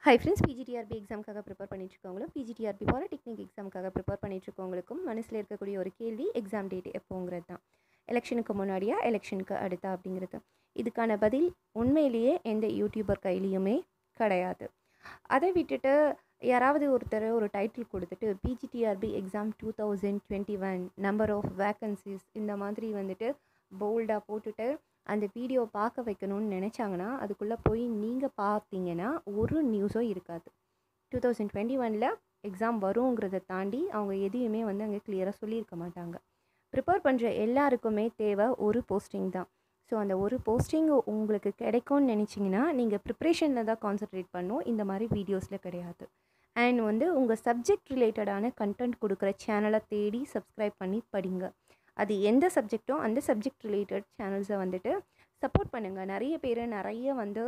high friends PGTRB எக்ஸாமுக்காக prepare பண்ணிட்டுருக்கவங்களும் PGTRB polytechnic எக்ஸாமுக்காக ப்ரிப்பேர் பண்ணிட்டுருக்கவங்களுக்கும் மனசில் இருக்கக்கூடிய ஒரு கேள்வி எக்ஸாம் டேட் எப்போங்கிறது தான் எலெக்ஷனுக்கு முன்னாடியா எலெக்ஷனுக்கு அடுத்தா அப்படிங்கிறது இதுக்கான பதில் உண்மையிலேயே எந்த யூடியூபர் கையிலையுமே கிடையாது அதை விட்டுட்டு யாராவது ஒருத்தர் ஒரு டைட்டில் கொடுத்துட்டு PGTRB exam two thousand twenty one number of vacancies இந்த மாதிரி வந்துட்டு போல்டாக போட்டுட்டு அந்த வீடியோ பார்க்க வைக்கணும்னு நினச்சாங்கன்னா அதுக்குள்ளே போய் நீங்கள் பார்த்தீங்கன்னா ஒரு நியூஸோ இருக்காது டூ தௌசண்ட் டுவெண்ட்டி ஒனில் எக்ஸாம் வருங்கிறத தாண்டி அவங்க எதையுமே வந்து அங்கே கிளியராக சொல்லியிருக்க மாட்டாங்க ப்ரிப்பேர் பண்ணுற எல்லாருக்குமே தேவை ஒரு போஸ்டிங் தான் ஸோ அந்த ஒரு போஸ்டிங் உங்களுக்கு கிடைக்கும்னு நினச்சிங்கன்னா நீங்கள் ப்ரிப்ரேஷனில் தான் கான்சன்ட்ரேட் பண்ணும் இந்த மாதிரி வீடியோஸில் கிடையாது அண்ட் வந்து உங்கள் சப்ஜெக்ட் ரிலேட்டடான கண்டென்ட் கொடுக்குற சேனலை தேடி சப்ஸ்கிரைப் பண்ணி படிங்க அது எந்த சப்ஜெக்ட்டோ அந்த சப்ஜெக்ட் ரிலேட்டட் சேனல்ஸை வந்துட்டு சப்போர்ட் பண்ணுங்கள் நிறைய பேர் நிறைய வந்து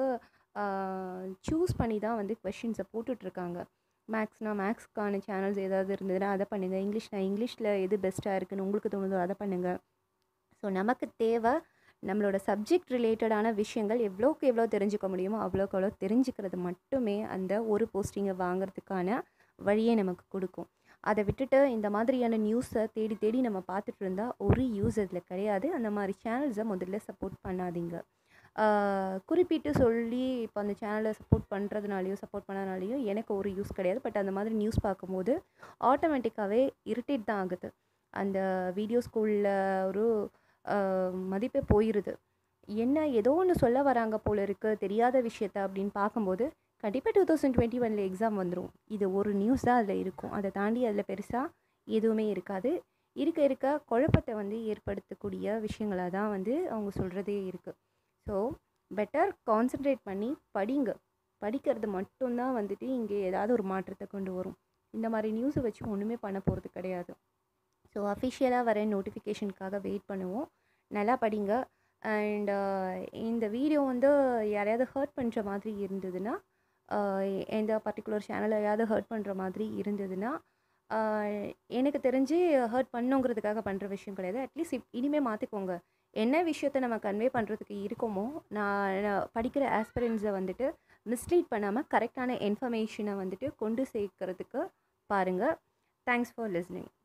சூஸ் பண்ணி தான் வந்து கொஷின்ஸை போட்டுட்ருக்காங்க மேக்ஸ்னால் மேக்ஸ்க்கான சேனல்ஸ் ஏதாவது இருந்ததுன்னா அதை பண்ணுங்கள் இங்கிலீஷ்னா இங்கிலீஷில் எது பெஸ்ட்டாக இருக்குன்னு உங்களுக்கு தோணுதோ அதை பண்ணுங்கள் ஸோ நமக்கு தேவை நம்மளோட சப்ஜெக்ட் ரிலேட்டடான விஷயங்கள் எவ்வளோக்கு எவ்வளோ தெரிஞ்சுக்க முடியுமோ அவ்வளோக்கு அவ்வளோ தெரிஞ்சுக்கிறது மட்டுமே அந்த ஒரு போஸ்டிங்கை வாங்குறதுக்கான வழியை நமக்கு கொடுக்கும் அதை விட்டுட்டு இந்த மாதிரியான நியூஸை தேடி தேடி நம்ம பார்த்துட்டு இருந்தால் ஒரு யூஸ் அதில் கிடையாது அந்த மாதிரி சேனல்ஸை முதல்ல சப்போர்ட் பண்ணாதீங்க குறிப்பிட்டு சொல்லி இப்போ அந்த சேனலை சப்போர்ட் பண்ணுறதுனாலையோ சப்போர்ட் பண்ணனாலையோ எனக்கு ஒரு யூஸ் கிடையாது பட் அந்த மாதிரி நியூஸ் பார்க்கும்போது ஆட்டோமேட்டிக்காகவே இரிட்டேட் தான் ஆகுது அந்த வீடியோ ஸ்கூலில் ஒரு மதிப்பே போயிடுது என்ன ஏதோ ஒன்று சொல்ல வராங்க போல இருக்குது தெரியாத விஷயத்த அப்படின்னு பார்க்கும்போது கண்டிப்பாக டூ தௌசண்ட் டுவெண்ட்டி ஒனில் எக்ஸாம் வந்துடும் இது ஒரு நியூஸ் தான் அதில் இருக்கும் அதை தாண்டி அதில் பெருசாக எதுவுமே இருக்காது இருக்க இருக்க குழப்பத்தை வந்து ஏற்படுத்தக்கூடிய விஷயங்களாக தான் வந்து அவங்க சொல்கிறதே இருக்குது ஸோ பெட்டர் கான்சன்ட்ரேட் பண்ணி படிங்க படிக்கிறது மட்டும்தான் வந்துட்டு இங்கே ஏதாவது ஒரு மாற்றத்தை கொண்டு வரும் இந்த மாதிரி நியூஸை வச்சு ஒன்றுமே பண்ண போகிறது கிடையாது ஸோ அஃபிஷியலாக வர நோட்டிஃபிகேஷனுக்காக வெயிட் பண்ணுவோம் நல்லா படிங்க அண்ட் இந்த வீடியோ வந்து யாரையாவது ஹர்ட் பண்ணுற மாதிரி இருந்ததுன்னா எந்த பர்டிகுலர் சேனலையாவது ஹர்ட் பண்ணுற மாதிரி இருந்ததுன்னா எனக்கு தெரிஞ்சு ஹர்ட் பண்ணுங்கிறதுக்காக பண்ணுற விஷயம் கிடையாது அட்லீஸ்ட் இப் இனிமேல் மாற்றிக்கோங்க என்ன விஷயத்த நம்ம கன்வே பண்ணுறதுக்கு இருக்கோமோ நான் படிக்கிற ஆஸ்பிரன்ஸை வந்துட்டு மிஸ்லீட் பண்ணாமல் கரெக்டான இன்ஃபர்மேஷனை வந்துட்டு கொண்டு சேர்க்கறதுக்கு பாருங்கள் தேங்க்ஸ் ஃபார் லிஸ்னிங்